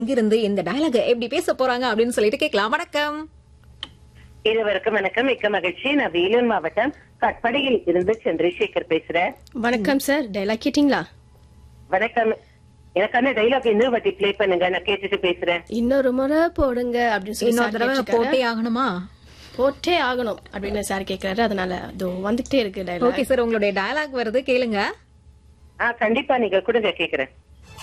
இங்கிருந்து இந்த டயலாக எப்படி பேச போறாங்க அப்படின்னு சொல்லிட்டு கேட்கலாம் வணக்கம் இருவருக்கும் வணக்கம் மிக்க மகிழ்ச்சி நான் வேலூர் மாவட்டம் கட்படியில் இருந்து சந்திரசேகர் பேசுறேன் வணக்கம் சார் டைலாக் கேட்டிங்களா வணக்கம் எனக்கான டைலாக் இன்னொரு வாட்டி ப்ளே பண்ணுங்க நான் கேட்டுட்டு பேசுறேன் இன்னொரு முறை போடுங்க அப்படின்னு சொல்லி இன்னொரு சார் தடவை கேட்டிருக்காரு. போட்டே ஆகணுமா போட்டே ஆகணும் அப்படின்னு சார் கேக்குறாரு அதனால அதோ வந்துகிட்டே இருக்கு டைலாக் ஓகே சார் உங்களுடைய டயலாக் வருது கேளுங்க ஆ கண்டிப்பா நீங்க கொடுங்க கேக்குறேன்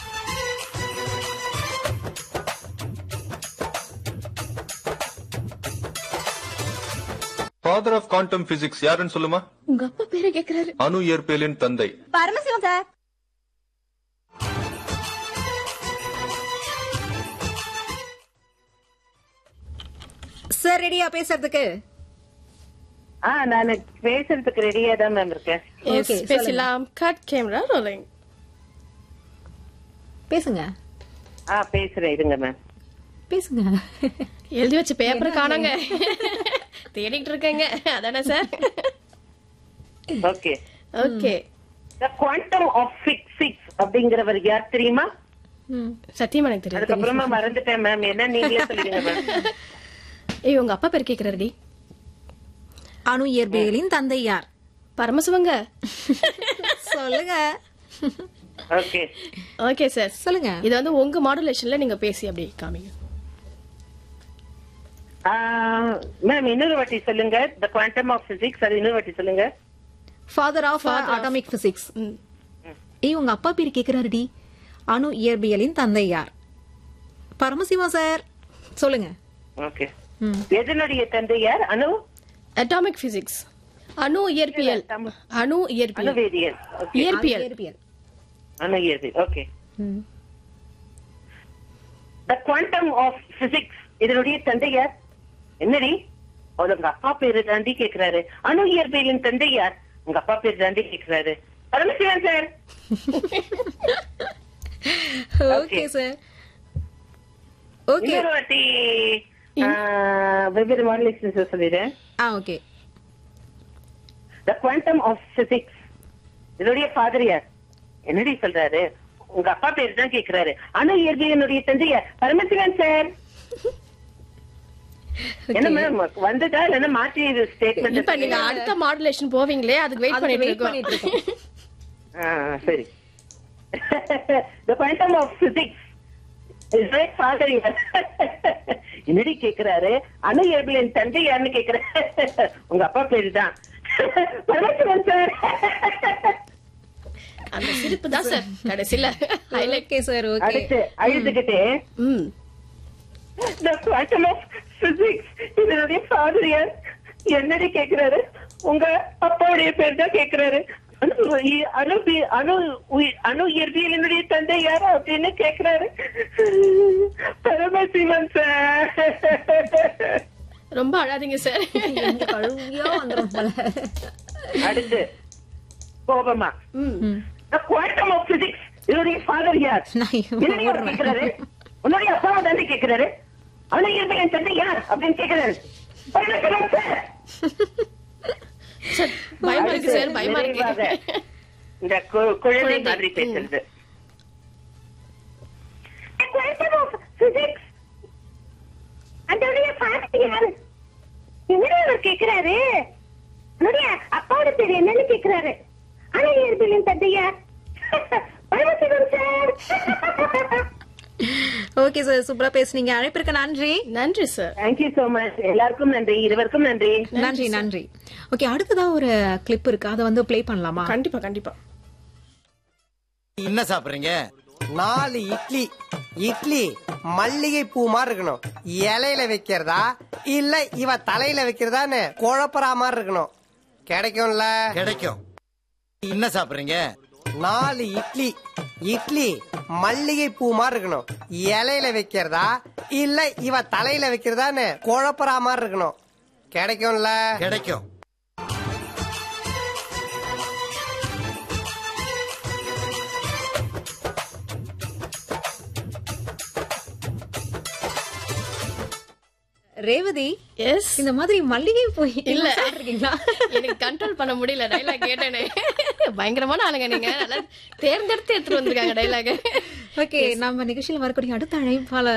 ஃபாதர் ஆஃப் குவாண்டம் பிசிக்ஸ் யாருன்னு சொல்லுமா உங்க அப்பா பேரை கேக்குறாரு அணு இயற்பியலின் தந்தை பரமசிவம் சார் சார் ரெடியா பேசுறதுக்கு ஆ நான் பேசுறதுக்கு ரெடியா தான் மேம் இருக்கேன் Yes, Okay, பேசலாம் கட் கேமரா ரோலிங் பேசுங்க ஆ பேசுறேன் இருங்க மேம் பேசுங்க எழுதி வச்ச பேப்பரை காணாங்க தேடிட்டு இருக்கேங்க அதானே sir okay okay the quantum of physics அப்படிங்கிறவர் யார் தெரியுமா ம். சத்தியமா எனக்கு தெரியாது அதுக்கப்புறமா மறந்துட்டேன் மேம் என்ன நீங்களே சொல்லிடுங்க மேம் ஏய் உங்க அப்பா பேர் கேக்குறாருடி அணு இயற்பியலின் தந்தை யார் பரமசிவங்க சொல்லுங்க ஓகே ஓகே சார் சொல்லுங்க இது வந்து உங்க மாடுலேஷன்ல நீங்க பேசி அப்படி காமிங்க மேம் இன்னொரு வாட்டி சொல்லுங்க த குவாண்டம் ஆஃப் பிசிக்ஸ் அது இன்னொரு வாட்டி சொல்லுங்க ஃபாதர் ஆஃப் அட்டாமிக் பிசிக்ஸ் ம். ஏய் உங்க அப்பா பேர் கேக்குறாருடி அணு இயற்பியலின் தந்தை யார் பரமசிவம் சார் சொல்லுங்க ஓகே ம். எதனுடைய தந்தை யார் அணு அட்டாமிக் பிசிக்ஸ் அணு இயற்பியல் அணு இயற்பியல் அணுவேதியல் ஓகே இயற்பியல் இயற்பியல் அணு இயற்பியல் ஓகே ம். த குவாண்டம் ஆஃப் பிசிக்ஸ் இதனுடைய தந்தை யார் என்னடி அவர் உங்க அப்பா பேரு தாண்டி கேக்குறாரு அணு இயற்பியலின் தந்தை யார் உங்க அப்பா பேரு தாண்டி கேக்குறாரு Paramasivan sir okay sir okay இன்னொரு வாட்டி ஆ, வெவ்வேறு மாடலேஷன் சொல்லிடுறேன் ஆ okay the quantum of physics இதனுடைய ஃபாதர் யார் என்னடி சொல்றாரு உங்க அப்பா பேரு தான் கேக்குறாரு அணு இயற்பியலினுடைய தந்தை யார் பரமசிவன் சார் என்ன மேம் வந்துட்டா இல்லன்னா மாற்றி இப்ப ஸ்டேட்மெண்ட் நீங்க அடுத்த மாடுலேஷன் போவீங்களே அதுக்கு வெயிட் அதுக்கு பண்ணிட்டு wait பண்ணிட்டு இருக்கோம் இருக்கோம். ஆ, சரி the quantum of physics father யார் என்னடி கேக்குறாரு அணு இயற்பியலின் தந்தை யாருன்னு கேக்குறாரு உங்க அப்பா பேரு தான் பரமசிவன் சார் அந்த சிரிப்பு தான் சார் கடைசியில ஹைலைட் ஓகே சார் ஓகே அடுத்து அழுதுகிட்டே ம் The quantum of physics இதனுடைய ஃபாதர் யார் என்னடி கேக்குறாரு உங்க அப்பாவுடைய பேர் தான் கேக்குறாரு அணு இ- அணு பி- அணு உயி- அணு இயற்பியலினுடைய தந்தை யார் அப்படின்னு கேக்குறாரு பரமசிவன் சார் ரொம்ப அழாதீங்க சார் கழுவியா வந்துரும் போல அடுத்து கோபமா ம் The quantum of physics இதனுடைய ஃபாதர் யார் நான் என்னடி அவர் ஓடுறேன். கேக்குறாரு உன்னுடைய அப்பாவை தாண்டி கேக்குறாரு அணு இயற்பியலின் தந்தை யார் அப்படின்னு கேக்குறாரு பரமசிவன் சார் சார் பயமா இருக்கு சார் பயமா நிறைவாக இருக்கு இந்த கு- குழந்தை குழந்தை, மாதிரி ம். பேசுறது Quantum of physics. அதோடைய father யாரு? என்னடி அவர் கேக்குறாரு என்னுடைய அப்பாவோட பேர் என்னன்னு கேக்குறாரு அணு இயற்பியலின் தந்தையா பரமசிவம் சார் ஓகே சார் சூப்பரா பேசுனீங்க அழைப்பிற்கு நன்றி நன்றி சார் தேங்க்யூ சோ மச் எல்லாருக்கும் நன்றி இருவருக்கும் நன்றி நன்றி நன்றி ஓகே அடுத்ததா ஒரு கிளிப் இருக்கு அதை வந்து ப்ளே பண்ணலாமா கண்டிப்பா கண்டிப்பா என்ன சாப்பிடுறீங்க நாலு இட்லி இட்லி மல்லிகை பூ மாதிரி இருக்கணும் இலையில வைக்கிறதா இல்ல இவ தலையில வைக்கிறதான்னு குழப்பறா மாதிரி இருக்கணும் கிடைக்கும்ல கிடைக்கும் என்ன சாப்பிடுறீங்க நாலு இட்லி இட்லி மல்லிகை பூ மாதிரி இருக்கணும் இலையில வைக்கிறதா இல்ல இவ தலையில வைக்கிறதான்னு குழப்பறா மாதிரி இருக்கணும் கிடைக்கும்ல கிடைக்கும் ரேவதி எஸ் இந்த மாதிரி மல்லிகை போய் இல்ல. இல்ல சாப்பிட்டுருக்கீங்களா எனக்கு கண்ட்ரோல் பண்ண முடியல டைலாக் கேட்டேனே பயங்கரமான ஆளுங்க நீங்க நல்லா தேர்ந்தெடுத்து எடுத்துட்டு வந்திருக்காங்க டைலாக் ஓகே நம்ம நிகழ்ச்சியில வரக்கூடிய அடுத்த அழைப்பாளர்